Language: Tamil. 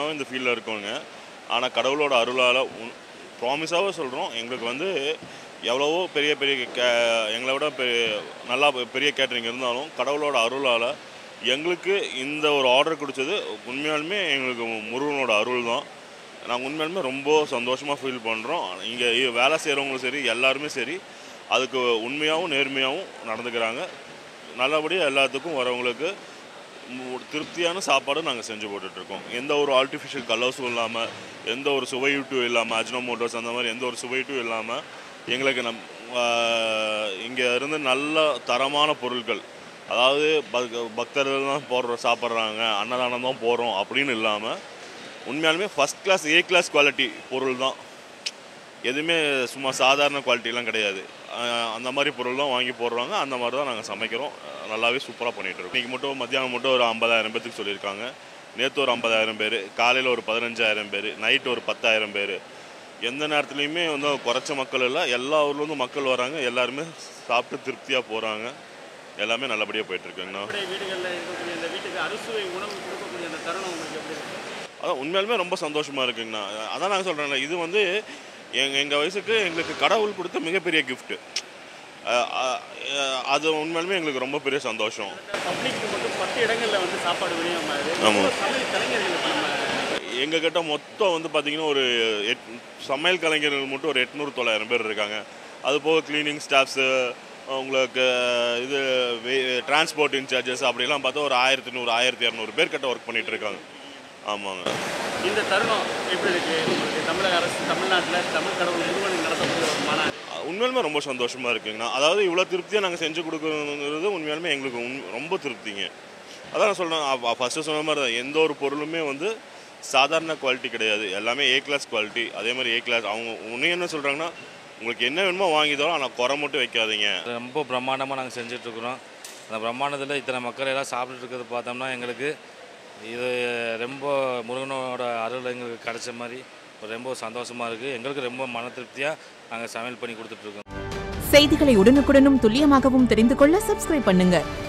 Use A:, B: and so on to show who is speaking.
A: வருஷமாகவே இந்த ஃபீல்டில் இருக்கோங்க ஆனால் கடவுளோட அருளால் ப்ராமிஸாகவே சொல்கிறோம் எங்களுக்கு வந்து எவ்வளவோ பெரிய பெரிய கே எங்களை விட பெரிய நல்லா பெரிய கேட்டரிங் இருந்தாலும் கடவுளோட அருளால் எங்களுக்கு இந்த ஒரு ஆர்டர் கொடுத்தது உண்மையாலுமே எங்களுக்கு முருகனோட அருள் தான் நாங்கள் உண்மையாலுமே ரொம்ப சந்தோஷமாக ஃபீல் பண்ணுறோம் இங்கே வேலை செய்கிறவங்களும் சரி எல்லாருமே சரி அதுக்கு உண்மையாகவும் நேர்மையாகவும் நடந்துக்கிறாங்க நல்லபடியாக எல்லாத்துக்கும் வரவங்களுக்கு மு- திருப்தியான சாப்பாடு நாங்கள் செஞ்சு போட்டுட்ருக்கோம் எந்த ஒரு ஆர்டிஃபிஷியல் கலர்ஸும் இல்லாமல் எந்த ஒரு சுவையூட்டும் இல்லாமல் அஜ்னோமோட்டோஸ் அந்த மாதிரி எந்த ஒரு சுவையூட்டும் இல்லாமல் எங்களுக்கு நம் இங்கே இருந்து நல்ல தரமான பொருட்கள் அதாவது பக் பக்தர்கள் தான் போடுற சாப்பிட்றாங்க அன்னதானம் தான் போடுறோம் அப்படின்னு இல்லாமல் உண்மையாலுமே first class A class quality பொருள் தான் எதுவுமே சும்மா சாதாரண குவாலிட்டிலாம் கிடையாது அஹ் அந்த மாதிரி பொருள் தான் வாங்கி போடுறாங்க அந்த மாதிரி தான் நாங்கள் சமைக்கிறோம் அஹ் நல்லாவே சூப்பராக பண்ணிகிட்டு இருக்கோம் இன்றைக்கி மட்டும் மத்தியானம் மட்டும் ஒரு ஐம்பதாயிரம் பேத்துக்கு சொல்லியிருக்காங்க நேற்று ஒரு ஐம்பதாயிரம் பேர் காலையில் ஒரு பதினஞ்சாயிரம் பேர் நைட்டு ஒரு பத்தாயிரம் பேர் எந்த நேரத்துலையுமே வந்து குறைச்ச மக்கள் இல்லை எல்லா ஊர்லேருந்து மக்கள் வராங்க எல்லாருமே சாப்பிட்டு திருப்தியாக போகிறாங்க எல்லாமே நல்லபடியாக போயிட்டுருக்குங்கண்ணா
B: நம்முடைய வீடுகளில் இருக்கக்கூடிய இந்த வீட்டுக்கு அறுசுவை உணவு கொடுக்கக்கூடிய அந்த தருணம் உங்களுக்கு எப்படி இருக்கு
A: அதான் உண்மையாலுமே ரொம்ப சந்தோஷமாக இருக்குங்கண்ணா அதான் நாங்கள் சொல்கிறேன்ல இது வந்து எங்கள் எங்கள் வயசுக்கு எங்களுக்கு கடவுள் கொடுத்த மிகப்பெரிய கிஃப்ட்டு அது உண்மையாலுமே எங்களுக்கு ரொம்ப பெரிய சந்தோஷம்
B: பப்ளிக்கு மட்டும் பத்து இடங்களில் வந்து சாப்பாடு விநியோகமாகுது
A: ஆமா.
B: எவ்வளவு சமையல் கலைஞர்கள் இப்போ நம்ம
A: எங்ககிட்ட மொத்தம் வந்து பார்த்திங்கன்னா ஒரு எட் சமையல் கலைஞர்கள் மட்டும் ஒரு எட்நூறு தொள்ளாயிரம் பேர் இருக்காங்க அது போக க்ளீனிங் ஸ்டாஃப்ஸு உங்களுக்கு இது டிரான்ஸ்போர்ட் இன்சார்ஜஸ் அப்படிலாம் பார்த்தா ஒரு ஆயிரத்தி நூறு ஆயிரத்தி இரநூறு பேர் கிட்ட ஒர்க் பண்ணிகிட்டு இருக்காங்க ஆமாங்க
B: இந்த தருணம் எப்படி இருக்கு உங்களுக்கு தமிழக அரசு தமிழ்நாட்டில் தமிழ் கடவுள் முருகன் நடத்தக்கூடிய ஒரு மாநாடு
A: உண்மையாலுமே ரொம்ப சந்தோஷமாக இருக்குங்கண்ணா அதாவது இவ்வளோ திருப்தியாக நாங்கள் செஞ்சு கொடுக்குறோங்கிறது உண்மையாலுமே எங்களுக்கு உண் ரொம்ப திருப்திங்க அதான் நான் சொல்கிறேன் ஃபஸ்ட்டு சொன்ன மாதிரி தான் எந்த ஒரு பொருளுமே வந்து சாதாரண குவாலிட்டி கிடையாது எல்லாமே ஏ கிளாஸ் குவாலிட்டி அதே மாதிரி ஏ கிளாஸ் அவங்க உன்னையும் என்ன சொல்கிறாங்கன்னா உங்களுக்கு என்ன வேணுமோ வாங்கி தரோம் ஆனால் குறை மட்டும் வைக்காதீங்க
C: ரொம்ப பிரம்மாண்டமாக நாங்கள் செஞ்சிட்ருக்குறோம் அந்த பிரம்மாண்டத்தில் இத்தனை மக்கள் எல்லாம் சாப்பிட்டுட்டு இருக்கிறது பார்த்தோம்னா எங்களுக்கு இது ரொம்ப முருகனோட அருள் எங்களுக்கு கிடைச்ச மாதிரி ஒரு ரொம்ப சந்தோஷமாக இருக்குது எங்களுக்கு ரொம்ப மன திருப்தியாக நாங்கள் சமையல் பண்ணி கொடுத்துட்ருக்கோம்
D: செய்திகளை உடனுக்குடனும் துல்லியமாகவும் தெரிந்து கொள்ள சப்ஸ்கிரைப் பண்ணுங்க